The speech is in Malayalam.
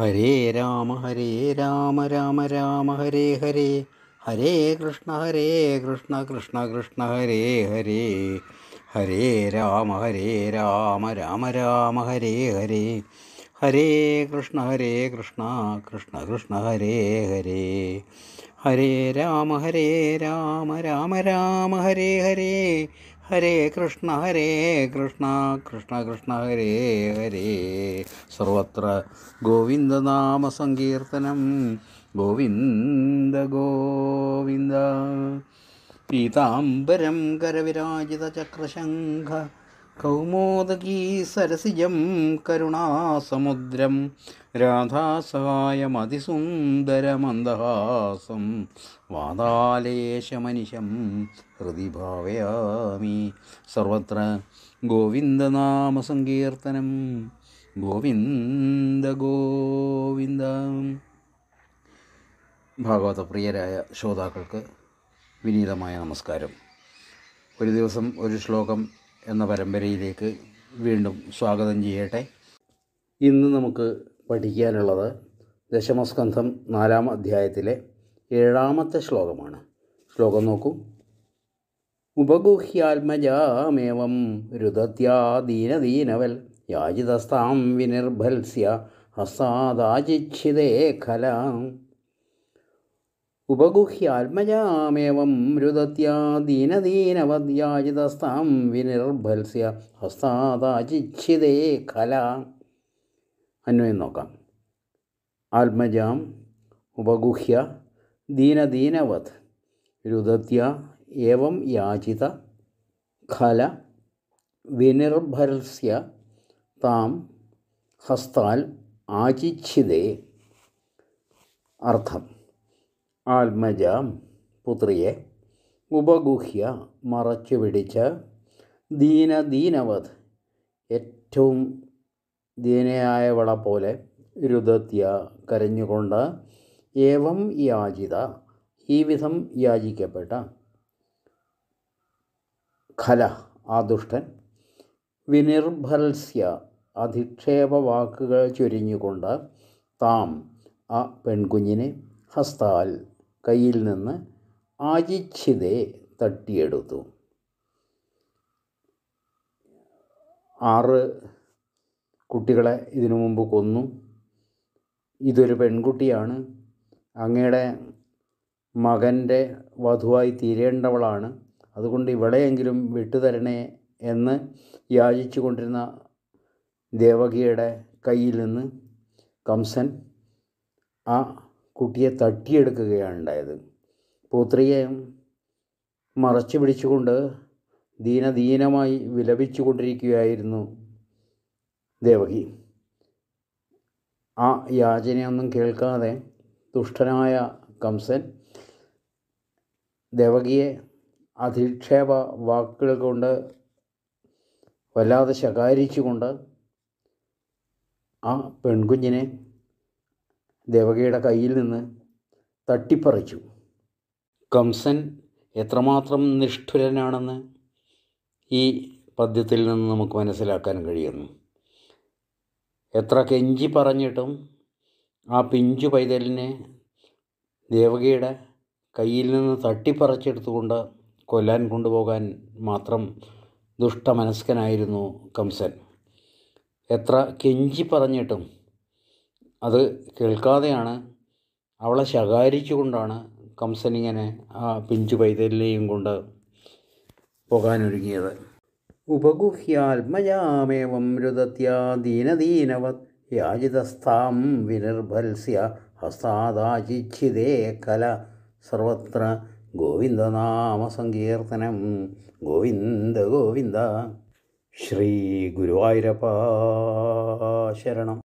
ഹരേ രാമ ഹരേ രാമ രാമ രാമ ഹരേ ഹരേ ഹരേ കൃഷ്ണ ഹരേ കൃഷ്ണ കൃഷ്ണ കൃഷ്ണ ഹരേ ഹരേ ഹരേ രാമ ഹരേ രാമ രാമ രാമ ഹരേ ഹരേ ഹരേ കൃഷ്ണ ഹരേ കൃഷ്ണ കൃഷ്ണ കൃഷ്ണ ഹരേ ഹരേ ഹരേ രാമ ഹരേ രാമ രാമ രാമ ഹരേ ഹരേ ഹരേ കൃഷ്ണ ഹരേ കൃഷ്ണ കൃഷ്ണ കൃഷ്ണ ഹരേ ഹരേ സർവത്ര ഗോവിന്ദനാമ സങ്കീർത്തനം ഗോവിന്ദ ഗോവിന്ദ പീതാംബരം കരവിരാജിത ചക്രശംഖ കൗമോദകീ സരസിജം കരുണാസമുദ്രം രാധാസഹായമതിസുന്ദരമന്ദഹാസം വാതാലേശമനിശം ഹൃദി ഭാവയാമി സർവത്ര ഗോവിന്ദനാമസങ്കീർത്തനം ഗോവിന്ദ ഗോവിന്ദ ഭാഗവത പ്രിയരായ ശ്രോതാക്കൾക്ക് വിനീതമായ നമസ്കാരം ഒരു ദിവസം ഒരു ശ്ലോകം എന്ന പരമ്പരയിലേക്ക് വീണ്ടും സ്വാഗതം ചെയ്യട്ടെ ഇന്ന് നമുക്ക് പഠിക്കാനുള്ളത് ദശമസ്കന്ധം നാലാം അധ്യായത്തിലെ ഏഴാമത്തെ ശ്ലോകമാണ് ശ്ലോകം നോക്കൂ ഉപഗുഹ്യാത്മജാമേവം രുദത്യാ ദീനദീനവൽ യാജിതസ്താം വിനിർഭത്സ്യ ഹസ്താദാചിച്ഛിതേ ഖലാം ഉപഗുഹ്യാത്മജാമേവം രുദത്യാ ദീനദീനവദ്യാജിതസ്താം വിനിർഭത്സ്യ ഹസ്താദാചിച്ഛിതേ ഖല അന്വയം നോക്കാം ആത്മജാം ഉപഗുഹ്യ ദീനദീനവത് രുദത്യ ഏവം യാചിത ഖല വിനിർഭത്സ്യ താം ഹസ്താൽ ആചിച്ഛിതേ അർത്ഥം ആത്മജ പുത്രിയെ ഉപഗുഹ്യ മറച്ചു പിടിച്ച് ദീനദീനവത് ഏറ്റവും ദീനയായവളെ പോലെ രുദത്യ കരഞ്ഞുകൊണ്ട് ഏവം യാചിത ഈ വിധം യാചിക്കപ്പെട്ട ഖല ആ ദുഷ്ടൻ വിനിർഭത്സ്യ അധിക്ഷേപ വാക്കുകൾ ചൊരിഞ്ഞുകൊണ്ട് താം ആ പെൺകുഞ്ഞിനെ ഹസ്താൽ കയ്യിൽ നിന്ന് ആചിച്ഛിതെ തട്ടിയെടുത്തു ആറ് കുട്ടികളെ ഇതിനു മുമ്പ് കൊന്നു ഇതൊരു പെൺകുട്ടിയാണ് അങ്ങയുടെ മകൻ്റെ വധുവായി തീരേണ്ടവളാണ് അതുകൊണ്ട് ഇവളെയെങ്കിലും വിട്ടുതരണേ എന്ന് യാചിച്ചു കൊണ്ടിരുന്ന ദേവകിയുടെ കയ്യിൽ നിന്ന് കംസൻ ആ കുട്ടിയെ തട്ടിയെടുക്കുകയാണ് ഉണ്ടായത് പുത്രിയെ മറച്ചു പിടിച്ചുകൊണ്ട് ദീനദീനമായി വിലപിച്ചു കൊണ്ടിരിക്കുകയായിരുന്നു ദേവകി ആ യാചനയൊന്നും കേൾക്കാതെ ദുഷ്ടനായ കംസൻ ദേവകിയെ അധിക്ഷേപ വാക്കുകൾ കൊണ്ട് വല്ലാതെ ശകാരിച്ചുകൊണ്ട് ആ പെൺകുഞ്ഞിനെ ദേവകിയുടെ കയ്യിൽ നിന്ന് തട്ടിപ്പറിച്ചു കംസൻ എത്രമാത്രം നിഷ്ഠുരനാണെന്ന് ഈ പദ്യത്തിൽ നിന്ന് നമുക്ക് മനസ്സിലാക്കാൻ കഴിയുന്നു എത്ര കെഞ്ചി പറഞ്ഞിട്ടും ആ പിഞ്ചു പൈതലിനെ ദേവകിയുടെ കയ്യിൽ നിന്ന് തട്ടിപ്പറിച്ചെടുത്തുകൊണ്ട് കൊല്ലാൻ കൊണ്ടുപോകാൻ മാത്രം ദുഷ്ടമനസ്കനായിരുന്നു കംസൻ എത്ര കെഞ്ചി പറഞ്ഞിട്ടും അത് കേൾക്കാതെയാണ് അവളെ ശകാരിച്ചുകൊണ്ടാണ് കംസൻ ഇങ്ങനെ ആ പിഞ്ചു പൈതലിനെയും കൊണ്ട് പോകാനൊരുങ്ങിയത് ഉപഗുഹ്യാത്മജാമേവം രുദത്യാ ദീനദീനവത് യാജിതസ്ഥാം വിനിർഭത്സ്യ ഹസ്താദാചിച്ഛിതേ കല സർവത്ര ഗോവിന്ദനാമ സങ്കീർത്തനം ഗോവിന്ദ ഗോവിന്ദ ശ്രീ ഗുരുവായൂരപ്പ ശരണം